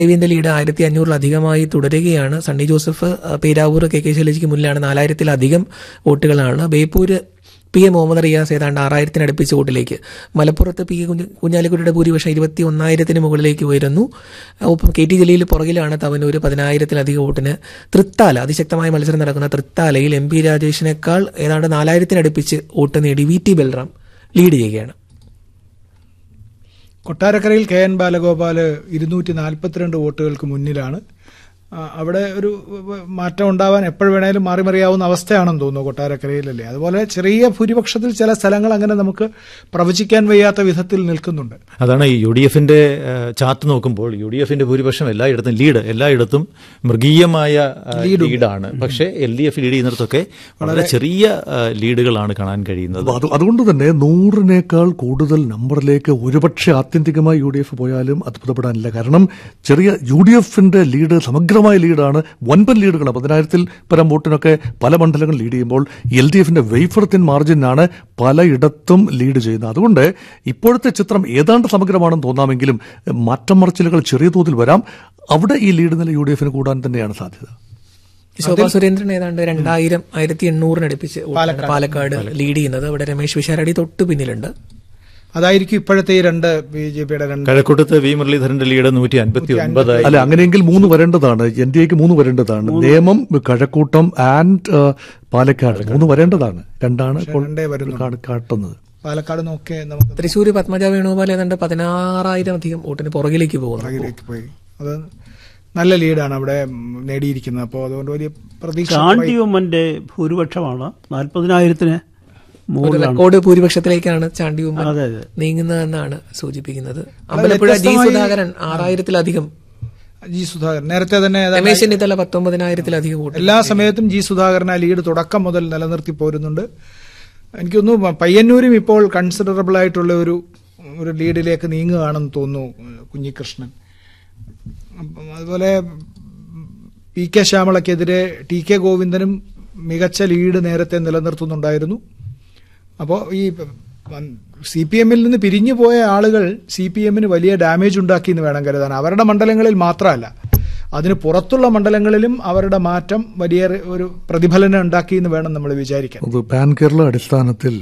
ദേവിന്റെ lead ആയിരത്തി അഞ്ഞൂറിലധികമായി തുടരുകയാണ് സണ്ണി ജോസഫ് അഹ്, പേരാവൂർ കെ കെ ശൈലജയ്ക്ക് മുന്നിലാണ് നാലായിരത്തിലധികം വോട്ടുകളാണ് ബേപ്പൂര് പി എ മുഹമ്മദ് റിയാസ് ഏതാണ്ട് ആറായിരത്തിനടുപ്പിച്ച് വോട്ടിലേക്ക് മലപ്പുറത്ത് പി എ കുഞ്ഞ് കുഞ്ഞാലിക്കുട്ടിയുടെ ഭൂരിപക്ഷം ഇരുപത്തി ഒന്നായിരത്തിന് മുകളിലേക്ക് ഉയരുന്നു ഒപ്പം കെ ടി ജലീൽ പുറകിലാണ് തവനൂർ പതിനായിരത്തിലധികം വോട്ടിന് തൃത്താല അതിശക്തമായ മത്സരം നടക്കുന്ന തൃത്താലയിൽ എം പി രാജേഷിനേക്കാൾ ഏതാണ്ട് നാലായിരത്തിനടുപ്പിച്ച് വോട്ട് നേടി വി ടി ബൽറാം ലീഡ് ചെയ്യുകയാണ് കൊട്ടാരക്കരയിൽ കെ എൻ ബാലഗോപാല് ഇരുന്നൂറ്റി നാൽപ്പത്തിരണ്ട് വോട്ടുകൾക്ക് മുന്നിലാണ് ആ, അവിടെ ഒരു വ- മാറ്റം ഉണ്ടാവാൻ എപ്പോൾ വേണേലും മാറി മറിയാവുന്ന അവസ്ഥയാണെന്ന് തോന്നുന്നു കൊട്ടാരക്കരയിലല്ലേ അതുപോലെ ചെറിയ ഭൂരിപക്ഷത്തിൽ ചില സ്ഥലങ്ങൾ അങ്ങനെ നമുക്ക് പ്രവചിക്കാൻ വയ്യാത്ത വിധത്തിൽ നിൽക്കുന്നുണ്ട് അതാണ് ഈ യു ഡി എഫിന്റെ ഏഹ്, ചാർട്ട് നോക്കുമ്പോൾ യു ഡി എഫിന്റെ ഭൂരിപക്ഷം എല്ലായിടത്തും ലീഡ് എല്ലായിടത്തും മൃഗീയമായ ഏഹ്, ലീഡാണ് പക്ഷേ എൽ ഡി എഫ് ലീഡ് ചെയ്യുന്നിടത്തൊക്കെ വളരെ ചെറിയ ഏഹ്, ലീഡുകളാണ് കാണാൻ കഴിയുന്നത് അപ്പൊ അത് അതുകൊണ്ട് തന്നെ നൂറിനേക്കാൾ കൂടുതൽ നമ്പറിലേക്ക് ഒരുപക്ഷെ ആത്യന്തികമായി യു ഡി എഫ് പോയാലും അത്ഭുതപ്പെടാനില്ല കാരണം ചെറിയ യു ഡി എഫിന്റെ ലീഡ് സമഗ്രമായ ലീഡാണ് വൻപൻ ലീഡുകളാണ് പതിനായിരത്തിൽ പരം വോട്ടിനൊക്കെ പല മണ്ഡലങ്ങൾ ലീഡ് ചെയ്യുമ്പോൾ എൽ ഡി എഫിന്റെ വെയ്ഫറത്തിൻ മാർജിനാണ് പലയിടത്തും ലീഡ് ചെയ്യുന്നത് അതുകൊണ്ട് ഇപ്പോഴത്തെ ചിത്രം ഏതാണ്ട് സമഗ്രമാണെന്ന് തോന്നാമെങ്കിലും മാറ്റം മറിച്ചിലുകൾ ചെറിയ തോതിൽ വരാം അവിടെ ഈ ലീഡ് നില യു ഡി എഫിന് കൂടാൻ തന്നെയാണ് സാധ്യത ശോഭാ സുരേന്ദ്രൻ ഏതാണ്ട് രണ്ടായിരം ആയിരത്തി എണ്ണൂറിനടുപ്പിച്ച് വോട്ടാണ് പാലക്കാട് ലീഡ് ചെയ്യുന്നത് അവിടെ രമേശ് വിശാരടി തൊട്ടു പിന്നിലുണ്ട് അതായിരിക്കും ഇപ്പോഴത്തെ ഈ രണ്ട് ബി ജെ പിയുടെ രണ്ട് കഴക്കൂട്ടത്ത് വി മുരളീധരന്റെ ലീഡ് നൂറ്റി അൻപത്തി ഒൻപതായി അല്ല അങ്ങനെയെങ്കിൽ മൂന്ന് വരേണ്ടതാണ് എൻ ഡി എക്ക് മൂന്ന് വരേണ്ടതാണ് നേമം കഴക്കൂട്ടം ആൻഡ് പാലക്കാട് മൂന്ന് വരേണ്ടതാണ് രണ്ടാണ് ഇപ്പോൾ രണ്ടേ വരുന്നുള്ളൂ. കാ- കാട്ടുന്നത് പാലക്കാട് നോക്കി നമുക്ക് തൃശ്ശൂർ പത്മജ വേണുഗോപാൽ ഏതാണ്ട് പതിനാറായിരം അധികം വോട്ടിന് പുറകിലേക്ക് പോകുന്നു പുറകിലേക്ക് പോയി അത് നല്ല ലീഡാണ് അവിടെ ഉം, നേടിയിരിക്കുന്നത് അപ്പോൾ അതുകൊണ്ട് വലിയ പ്രതീക്ഷ ചാണ്ടി ഉമ്മന്റെ ഭൂരിപക്ഷമാണ് നാൽപ്പതിനായിരത്തിന് ഒരു മുകളിലാണ് റെക്കോർഡ് ഭൂരിപക്ഷത്തിലേക്കാണ് ചാണ്ടി ഉമ്മൻ അതെ അതെ നീങ്ങുന്നതെന്നാണ് സൂചിപ്പിക്കുന്നത് അമ്പലപ്പുഴ ജി സുധാകരൻ ആറായിരത്തിലധികം ജി സുധാകരൻ നേരത്തെ തന്നെ ഏതാണ്ട് രമേശ് ചെന്നിത്തല പത്തൊമ്പതിനായിരത്തിലധികം വോട്ട് എല്ലാ സമയത്തും ജി സുധാകരൻ ആ ലീഡ് തുടക്കം മുതൽ നിലനിർത്തി പോരുന്നുണ്ട് എനിക്കൊന്നു പയ്യന്നൂരും ഇപ്പോൾ കൺസിഡറബിൾ ആയിട്ടുള്ള ഒരു ഒരു ലീഡിലേക്ക് നീങ്ങുകയാണെന്ന് തോന്നുന്നു കുഞ്ഞികൃഷ്ണൻ അപ്പം അതുപോലെ പി കെ ശ്യാമളയ്ക്കെതിരെ ടി കെ ഗോവിന്ദനും മികച്ച ലീഡ് നേരത്തെ നിലനിർത്തുന്നുണ്ടായിരുന്നു അപ്പോൾ ഈ സി പി എമ്മിൽ നിന്ന് പിരിഞ്ഞു പോയ ആളുകൾ സി പി എമ്മിന് വലിയ ഡാമേജ് ഉണ്ടാക്കി എന്ന് വേണം കരുതാൻ അവരുടെ മണ്ഡലങ്ങളിൽ മാത്രമല്ല അതിന് പുറത്തുള്ള മണ്ഡലങ്ങളിലും അവരുടെ മാറ്റം വലിയ ഒരു പ്രതിഫലനം ഉണ്ടാക്കി എന്ന് വേണം നമ്മൾ വിചാരിക്കാൻ അത് പാൻ കേരള അടിസ്ഥാനത്തിൽ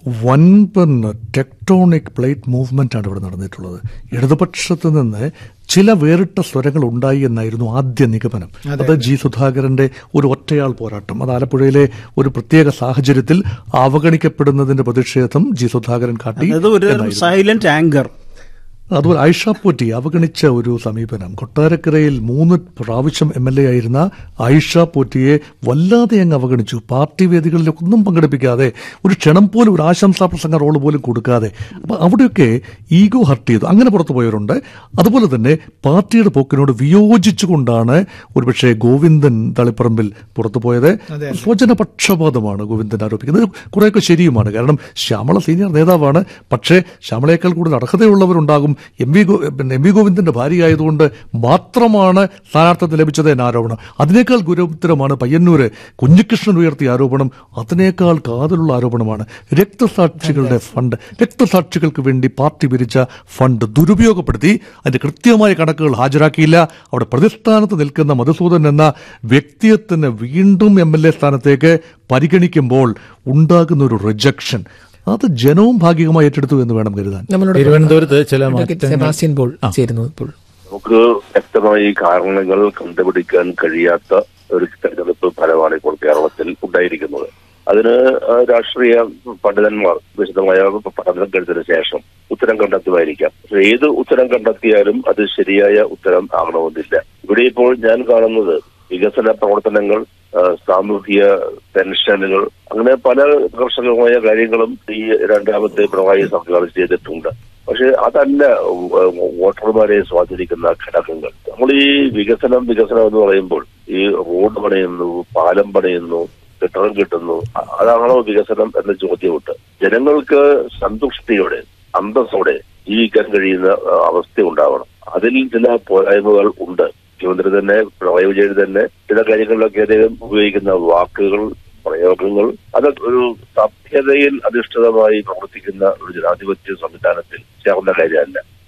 വൻപൻ ടെക്ടോണിക് പ്ലേറ്റ് മൂവ്മെന്റ് ആണ് ഇവിടെ നടന്നിട്ടുള്ളത് ഇടതുപക്ഷത്ത് നിന്ന് ചില വേറിട്ട സ്വരങ്ങൾ ഉണ്ടായി എന്നായിരുന്നു ആദ്യ നിഗമനം അത് ജി സുധാകരന്റെ ഒരു ഒറ്റയാൾ പോരാട്ടം അത് ആലപ്പുഴയിലെ ഒരു പ്രത്യേക സാഹചര്യത്തിൽ അവഗണിക്കപ്പെടുന്നതിന്റെ പ്രതിഷേധം ജി സുധാകരൻ കാട്ടി അത് ഒരു സൈലന്റ് ആങ്കർ അതുപോലെ ഐഷ പോറ്റി അവഗണിച്ച ഒരു സമീപനം കൊട്ടാരക്കരയിൽ മൂന്ന് പ്രാവശ്യം എം എൽ എ ആയിരുന്ന ഐഷ പോറ്റിയെ വല്ലാതെ അങ്ങ് അവഗണിച്ചു പാർട്ടി വേദികളിലൊക്കെ ഒന്നും പങ്കെടുപ്പിക്കാതെ ഒരു ക്ഷണം പോലും ഒരു ആശംസാ പ്രസംഗ റോള് പോലും കൊടുക്കാതെ അപ്പൊ അവിടെയൊക്കെ ഈഗോ ഹർട്ട് ചെയ്തു അങ്ങനെ പുറത്തു പോയവരുണ്ട് അതുപോലെ തന്നെ പാർട്ടിയുടെ പോക്കിനോട് വിയോജിച്ചുകൊണ്ടാണ് ഒരുപക്ഷെ ഗോവിന്ദൻ തളിപ്പറമ്പിൽ പുറത്തു പോയത് സ്വജനപക്ഷപാതമാണ് ഗോവിന്ദൻ ആരോപിക്കുന്നത് ഇത് കുറെയൊക്കെ ശരിയുമാണ് കാരണം ശ്യാമള സീനിയർ നേതാവാണ് പക്ഷേ ശ്യാമളയേക്കാൾ കൂടുതൽ അർഹതയുള്ളവരുണ്ടാകും എം വി ഗോ പിന്നെ എം വി ഗോവിന്ദന്റെ ഭാര്യയായതുകൊണ്ട് മാത്രമാണ് സ്ഥാനാർത്ഥിത്വം ലഭിച്ചത് എന്ന ആരോപണം അതിനേക്കാൾ ഗുരുതരമാണ് പയ്യന്നൂര് കുഞ്ഞികൃഷ്ണൻ ഉയർത്തിയ ആരോപണം അതിനേക്കാൾ കാതലുള്ള ആരോപണമാണ് രക്തസാക്ഷികളുടെ ഫണ്ട് രക്തസാക്ഷികൾക്ക് വേണ്ടി പാർട്ടി പിരിച്ച ഫണ്ട് ദുരുപയോഗപ്പെടുത്തി അതിന്റെ കൃത്യമായ കണക്കുകൾ ഹാജരാക്കിയില്ല അവിടെ പ്രതിസ്ഥാനത്ത് നിൽക്കുന്ന മധുസൂദൻ എന്ന വ്യക്തിയെ തന്നെ വീണ്ടും എം എൽ എ സ്ഥാനത്തേക്ക് പരിഗണിക്കുമ്പോൾ ഉണ്ടാകുന്ന ഒരു റിജക്ഷൻ അത് ജനവും ഭാഗികമായി ഏറ്റെടുത്തു എന്ന് വേണം കരുതാൻ നമ്മളോട് തിരുവനന്തപുരത്ത് ചില അഡ്വക്കേറ്റ് മാറ്റങ്ങൾ സെബാസ്റ്റ്യൻ പോൾ ചേരുന്നു ഇപ്പോൾ നമുക്ക് വ്യക്തമായി കാരണങ്ങൾ കണ്ടുപിടിക്കാൻ കഴിയാത്ത ഒരു തെരഞ്ഞെടുപ്പ് ഫലമാണ് ഇപ്പോൾ കേരളത്തിൽ ഉണ്ടായിരിക്കുന്നത് അതിന് ആ, രാഷ്ട്രീയ പണ്ഡിതന്മാർ വിശദമായ പഠനം കഴിഞ്ഞതിന് ശേഷം ഉത്തരം കണ്ടെത്തുമായിരിക്കാം പക്ഷെ ഏത് ഉത്തരം കണ്ടെത്തിയാലും അത് ശരിയായ ഉത്തരം ആകണമെന്നില്ല ഇവിടെ ഇപ്പോൾ ഞാൻ കാണുന്നത് വികസന പ്രവർത്തനങ്ങൾ ആ, സാമൂഹിക പെൻഷനുകൾ അങ്ങനെ പല കർഷകമായ കാര്യങ്ങളും ഈ രണ്ടാമത്തെ പിണറായി സർക്കാർ ചെയ്തിട്ടുണ്ട് പക്ഷെ അതല്ല വ- വോട്ടർമാരെ സ്വാധീനിക്കുന്ന ഘടകങ്ങൾ നമ്മൾ ഈ വികസനം വികസനം എന്ന് പറയുമ്പോൾ ഈ റോഡ് പണിയുന്നു പാലം പണിയുന്നു കെട്ടിടം കിട്ടുന്നു അ- അതാണോ വികസനം എന്ന ചോദ്യമുണ്ട് ജനങ്ങൾക്ക് സന്തുഷ്ടിയോടെ അന്തസ്സോടെ ജീവിക്കാൻ കഴിയുന്ന ആ, അവസ്ഥ ഉണ്ടാവണം അതിൽ ചില പോരായ്മകൾ ഉണ്ട് മുഖ്യമന്ത്രി തന്നെ പിണറായി വിജയൻ തന്നെ ചില കാര്യങ്ങളിലൊക്കെ അദ്ദേഹം ഉപയോഗിക്കുന്ന വാക്കുകൾ പ്രയോഗങ്ങൾ അത് ഒരു സഭ്യതയിൽ അധിഷ്ഠിതമായി പ്രവർത്തിക്കുന്ന ഒരു ജനാധിപത്യ സംവിധാനത്തിൽ ചേർന്ന കാര്യമല്ല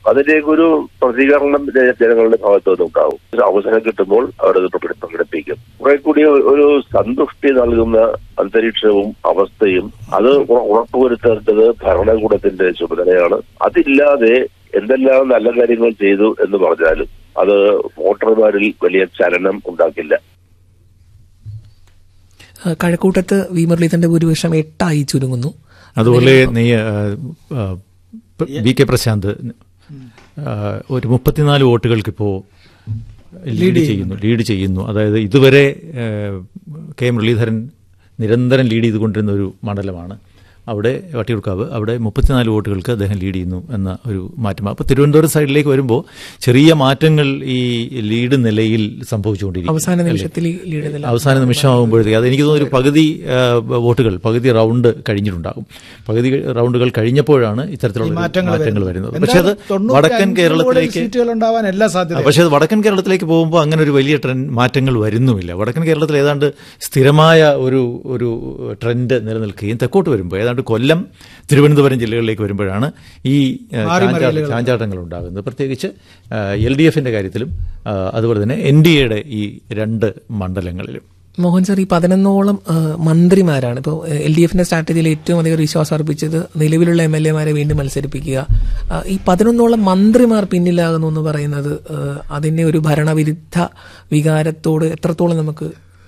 അതിലേക്ക് ഒരു പ്രതികരണം ജ- ജനങ്ങളുടെ ഭാഗത്തു നിന്നുണ്ടാവും ഒരു അവസരം കിട്ടുമ്പോൾ അവരത് പ്രകടി- പ്രകടിപ്പിക്കും കുറെ കൂടി ഒരു സന്തുഷ്ടി നൽകുന്ന അന്തരീക്ഷവും അവസ്ഥയും അത് ഉറ- ഉറപ്പുവരുത്തേണ്ടത് ഭരണകൂടത്തിന്റെ ചുമതലയാണ് അതില്ലാതെ എന്തെല്ലാം നല്ല കാര്യങ്ങൾ ചെയ്തു എന്ന് പറഞ്ഞാലും അത് വോട്ടർമാരിൽ വലിയ ചലനം ഉണ്ടാക്കില്ല ആ, കഴക്കൂട്ടത്ത് വി മുരളീധരന്റെ ഭൂരിപക്ഷം എട്ടായി ചുരുങ്ങുന്നു അതുപോലെ നീ ആ, ആ, വി കെ പ്രശാന്ത് ആ, ഒരു മുപ്പത്തിനാല് വോട്ടുകൾക്ക് ഇപ്പോൾ ലീഡ് ചെയ്യുന്നു ലീഡ് ചെയ്യുന്നു അതായത് ഇതുവരെ ആ, കെ മുരളീധരൻ നിരന്തരം ലീഡ് ചെയ്തുകൊണ്ടിരുന്ന ഒരു മണ്ഡലമാണ് അവിടെ വട്ടിയൂർക്കാവ് അവിടെ മുപ്പത്തിനാല് വോട്ടുകൾക്ക് അദ്ദേഹം ലീഡ് ചെയ്യുന്നു എന്ന ഒരു മാറ്റം അപ്പോൾ തിരുവനന്തപുരം സൈഡിലേക്ക് വരുമ്പോൾ ചെറിയ മാറ്റങ്ങൾ ഈ ലീഡ് നിലയിൽ സംഭവിച്ചുകൊണ്ടിരിക്കും അവസാന നിമിഷത്തിൽ ഈ ലീഡ് നില അവസാന നിമിഷമാകുമ്പോഴത്തേക്ക് അത് എനിക്ക് തോന്നുന്നു ഒരു പകുതി ആ, വോട്ടുകൾ പകുതി റൗണ്ട് കഴിഞ്ഞിട്ടുണ്ടാകും പകുതി റൗണ്ടുകൾ കഴിഞ്ഞപ്പോഴാണ് ഇത്തരത്തിലുള്ള ഒരു മാറ്റങ്ങൾ മാറ്റങ്ങൾ വരുന്നത് പക്ഷേ അത് എന്തായാലും തൊണ്ണൂറ്റി വടക്കൻ അഞ്ച് കേരളത്തിലേക്ക് സീറ്റുകൾ ഉണ്ടാവാൻ എല്ലാ സാധ്യത പക്ഷേ അത് വടക്കൻ കേരളത്തിലേക്ക് പോകുമ്പോൾ അങ്ങനെ ഒരു വലിയ ട്രെൻഡ് മാറ്റങ്ങൾ വരുന്നുമില്ല വടക്കൻ കേരളത്തിൽ ഏതാണ്ട് സ്ഥിരമായ ഒരു ഒരു ട്രെൻഡ് നിലനിൽക്കുകയും തെക്കോട്ട് വരുമ്പോൾ ഏതാണ്ട് കൊല്ലം തിരുവനന്തപുരം ജില്ലകളിലേക്ക് വരുമ്പോഴാണ് ഈ ആ, ചാഞ്ചാട്ട- ചാഞ്ചാട്ടങ്ങൾ ഉണ്ടാകുന്നത് പ്രത്യേകിച്ച് എൽ ഡി എഫിന്റെ കാര്യത്തിലും ആ, അതുപോലെ തന്നെ എൻ ഡി എയുടെ ഈ രണ്ട് മണ്ഡലങ്ങളിലും മോഹൻ സാർ ഈ പതിനൊന്നോളം ആ, മന്ത്രിമാരാണ് ഇപ്പോൾ എൽ ഡി എഫിന്റെ സ്ട്രാറ്റജിയിൽ ഏറ്റവും അധികം വിശ്വാസം അർപ്പിച്ചത് നിലവിലുള്ള എം എൽ എമാരെ വീണ്ടും മത്സരിപ്പിക്കുക ആ, ഈ പതിനൊന്നോളം മന്ത്രിമാർ പിന്നിലാകുന്നു എന്ന് പറയുന്നത് ആ, അതിനെ ഒരു ഭരണവിരുദ്ധ വികാരത്തോട് എത്രത്തോളം നമുക്ക്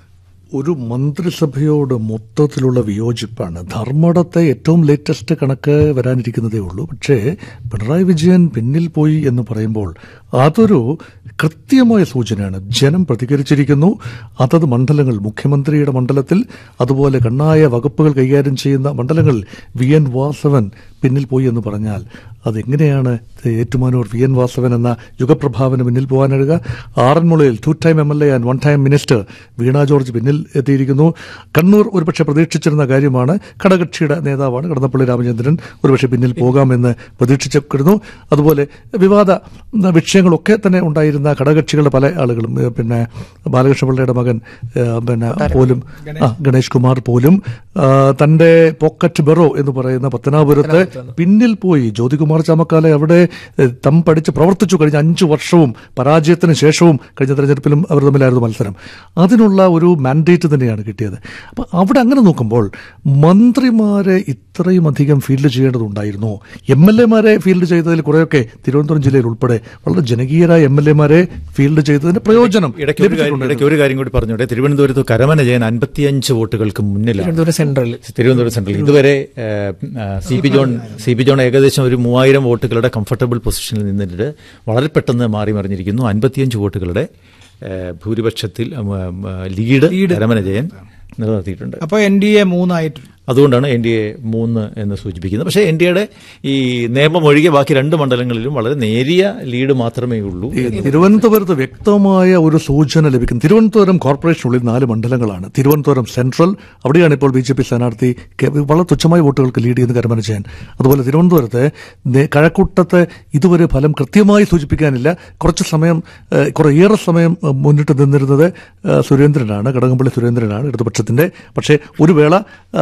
ഒരു മന്ത്രിസഭയോട് മൊത്തത്തിലുള്ള വിയോജിപ്പാണ് ധർമ്മടത്തെ ഏറ്റവും ലേറ്റസ്റ്റ് കണക്ക് വരാനിരിക്കുന്നതേ ഉള്ളൂ പക്ഷേ പിണറായി വിജയൻ പിന്നിൽ പോയി എന്ന് പറയുമ്പോൾ അതൊരു കൃത്യമായ സൂചനയാണ് ജനം പ്രതികരിച്ചിരിക്കുന്നു അതത് മണ്ഡലങ്ങൾ മുഖ്യമന്ത്രിയുടെ മണ്ഡലത്തിൽ അതുപോലെ കണ്ണായ വകുപ്പുകൾ കൈകാര്യം ചെയ്യുന്ന മണ്ഡലങ്ങളിൽ വി എൻ വാസവൻ പിന്നിൽ പോയി എന്ന് പറഞ്ഞാൽ അതെങ്ങനെയാണ് ഏറ്റുമാനൂർ വി എൻ വാസവൻ എന്ന യുഗപ്രഭാവന് പിന്നിൽ പോകാനഴുക ആറന്മുളയിൽ two time M L A and one time minister Veena George പിന്നിൽ എത്തിയിരിക്കുന്നു കണ്ണൂർ ഒരുപക്ഷെ പ്രതീക്ഷിച്ചിരുന്ന കാര്യമാണ് ഘടകക്ഷിയുടെ നേതാവാണ് കടന്നപ്പള്ളി രാമചന്ദ്രൻ ഒരുപക്ഷെ പിന്നിൽ പോകാമെന്ന് പ്രതീക്ഷിച്ചിരുന്നു അതുപോലെ വിവാദ വിഷയങ്ങളൊക്കെ തന്നെ ഉണ്ടായിരുന്ന ഘടകക്ഷികളുടെ പല ആളുകളും ഏഹ് പിന്നെ ബാലകൃഷ്ണപിള്ളയുടെ മകൻ ഏഹ് പിന്നെ പോലും ആ, ഗണേഷ് കുമാർ പോലും ആ, തന്റെ പോക്കറ്റ് ബെറോ എന്ന് പറയുന്ന പത്തനാപുരത്ത് പിന്നിൽ പോയി ജ്യോതികുമാർ ചാമക്കാലെ അവിടെ ഏഹ്, തം പഠിച്ച് പ്രവർത്തിച്ചു കഴിഞ്ഞ അഞ്ചു വർഷവും പരാജയത്തിന് ശേഷവും കഴിഞ്ഞ തെരഞ്ഞെടുപ്പിലും അവർ തമ്മിലായിരുന്നു മത്സരം അതിനുള്ള ഒരു മാൻഡേറ്റ് തന്നെയാണ് കിട്ടിയത് അപ്പൊ അവിടെ അങ്ങനെ നോക്കുമ്പോൾ മന്ത്രിമാരെ ഇത്രയും അധികം ഫീൽഡ് ചെയ്യേണ്ടതുണ്ടായിരുന്നു എം എൽ എമാരെ ഫീൽഡ് ചെയ്തതിൽ കുറെയൊക്കെ തിരുവനന്തപുരം ജില്ലയിൽ ഉൾപ്പെടെ വളരെ ജനകീയരായ എം എൽ എമാരെ ഫീൽഡ് ചെയ്തതിന്റെ പ്രയോജനം ഇടയ്ക്ക് ഒരു കാര്യം ഇടയ്ക്ക് ഒരു കാര്യം കൂടി പറഞ്ഞോട്ടെ തിരുവനന്തപുരത്ത് കരമന ജയൻ അൻപത്തിയഞ്ച് വോട്ടുകൾക്ക് മുന്നിലാണ് തിരുവനന്തപുരം സെൻട്രലിൽ തിരുവനന്തപുരം സെൻട്രൽ ഇതുവരെ ഏഹ്, ആ, C P John C P John ഏകദേശം ഒരു മൂവായിരം വോട്ടുകളുടെ കംഫർട്ടബിൾ പൊസിഷനിൽ നിന്നിട്ട് വളരെ പെട്ടെന്ന് മാറി മറിഞ്ഞിരിക്കുന്നു അൻപത്തിയഞ്ച് വോട്ടുകളുടെ ഏഹ്, ഭൂരിപക്ഷത്തിൽ ഉം, ഉം, ലീഡ് കരമന ജയൻ നിലനിർത്തിയിട്ടുണ്ട് അപ്പൊ എൻ ഡി എ മൂന്നായിട്ട് അതുകൊണ്ടാണ് എൻ ഡി എ മൂന്ന് എന്ന് സൂചിപ്പിക്കുന്നത് പക്ഷേ എൻ ഡി എയുടെ ഈ നിയമം ഒഴികെ ബാക്കി രണ്ട് മണ്ഡലങ്ങളിലും വളരെ നേരിയ ലീഡ് മാത്രമേ ഉള്ളൂ ഈ തിരുവനന്തപുരത്ത് വ്യക്തമായ ഒരു സൂചന ലഭിക്കും തിരുവനന്തപുരം കോർപ്പറേഷനുള്ളിൽ നാല് മണ്ഡലങ്ങളാണ് തിരുവനന്തപുരം സെൻട്രൽ അവിടെയാണ് ഇപ്പോൾ ബി ജെ പി സ്ഥാനാർത്ഥി കെ- വളരെ തുച്ഛമായ വോട്ടുകൾക്ക് ലീഡ് ചെയ്യുന്ന കരമന ചെയ്യാൻ അതുപോലെ തിരുവനന്തപുരത്ത് നേ- കഴക്കൂട്ടത്ത് ഇതുവരെ ഫലം കൃത്യമായി സൂചിപ്പിക്കാനില്ല കുറച്ച് സമയം ഏഹ്, കുറേയേറെ സമയം ഏഹ്, മുന്നിട്ട് നിന്നിരുന്നത് ഏഹ്, സുരേന്ദ്രനാണ് കടകംപള്ളി സുരേന്ദ്രനാണ് ഇടതുപക്ഷത്തിന്റെ പക്ഷേ ഒരു വേള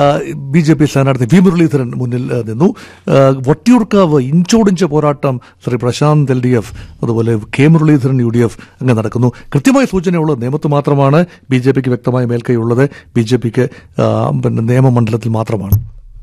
ബി ജെ പി സ്ഥാനാർത്ഥി വി മുരളീധരൻ മുന്നിൽ ഏഹ്, നിന്നു ഏഹ്, വട്ടിയൂർക്കാവ് ഇഞ്ചോടിഞ്ച് പോരാട്ടം Shri Prasanth L D F അതുപോലെ K Muraleedharan U D F അങ്ങനെ നടക്കുന്നു കൃത്യമായ സൂചനയുള്ളത് നിയമത്ത് മാത്രമാണ് ബി ജെ പിക്ക് വ്യക്തമായ മേൽക്കൈയുള്ളത് ബി ജെ പിക്ക് പിന്നെ നിയമമണ്ഡലത്തിൽ മാത്രമാണ്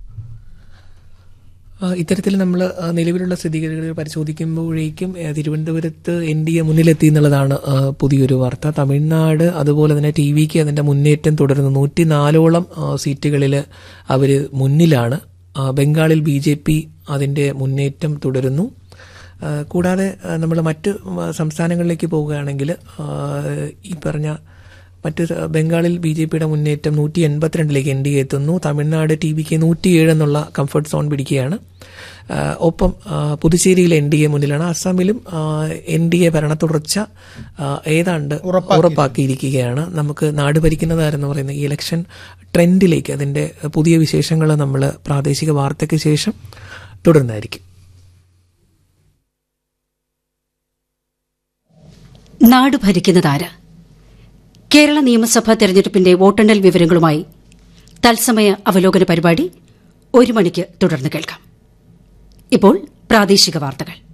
ആ, ഇത്തരത്തിൽ നമ്മൾ നിലവിലുള്ള സ്ഥിതിഗതികൾ പരിശോധിക്കുമ്പോഴേക്കും ആ, തിരുവനന്തപുരത്ത് എൻ ഡി എ മുന്നിലെത്തി എന്നുള്ളതാണ് ആ, പുതിയൊരു വാർത്ത തമിഴ്നാട് അതുപോലെ തന്നെ ടി വിക്ക് അതിന്റെ മുന്നേറ്റം തുടരുന്നു നൂറ്റിനാലോളം സീറ്റുകളിൽ അവർ മുന്നിലാണ് ആ, ബംഗാളിൽ ബി ജെ പി അതിന്റെ മുന്നേറ്റം തുടരുന്നു ആ, കൂടാതെ നമ്മൾ മറ്റ് ആ, സംസ്ഥാനങ്ങളിലേക്ക് പോവുകയാണെങ്കിൽ ആ, ഈ പറഞ്ഞ മറ്റ് സ- ബംഗാളിൽ ബി ജെ പിയുടെ മുന്നേറ്റം നൂറ്റി എൺപത്തിരണ്ടിലേക്ക് എൻ ഡി എ എത്തുന്നു തമിഴ്നാട് ടി വിക്ക് നൂറ്റിയേഴ് എന്നുള്ള കംഫർട്ട് സോൺ പിടിക്കുകയാണ് ആ, ഒപ്പം ആ, പുതുച്ചേരിയിൽ എൻ ഡി എ മുന്നിലാണ് അസാമിലും എൻ ഡി എ ഭരണ തുടർച്ച ആ, ഏതാണ്ട് ഉറപ്പാക്കിയിരിക്കുകയാണ് നമുക്ക് നാട് ഭരിക്കുന്നതാരെന്ന് പറയുന്ന ഈ ഇലക്ഷൻ ട്രെൻഡിലേക്ക് അതിന്റെ പുതിയ വിശേഷങ്ങൾ നമ്മൾ പ്രാദേശിക വാർത്തയ്ക്ക് ശേഷം തുടർന്നായിരിക്കും നാട് ഭരിക്കുന്നതാര് കേരള നിയമസഭാ തെരഞ്ഞെടുപ്പിന്റെ വോട്ടെണ്ണൽ വിവരങ്ങളുമായി തത്സമയ അവലോകന പരിപാടി ഒരു മണിക്ക് തുടർന്ന് കേൾക്കാം ഇപ്പോൾ പ്രാദേശിക വാർത്തകൾ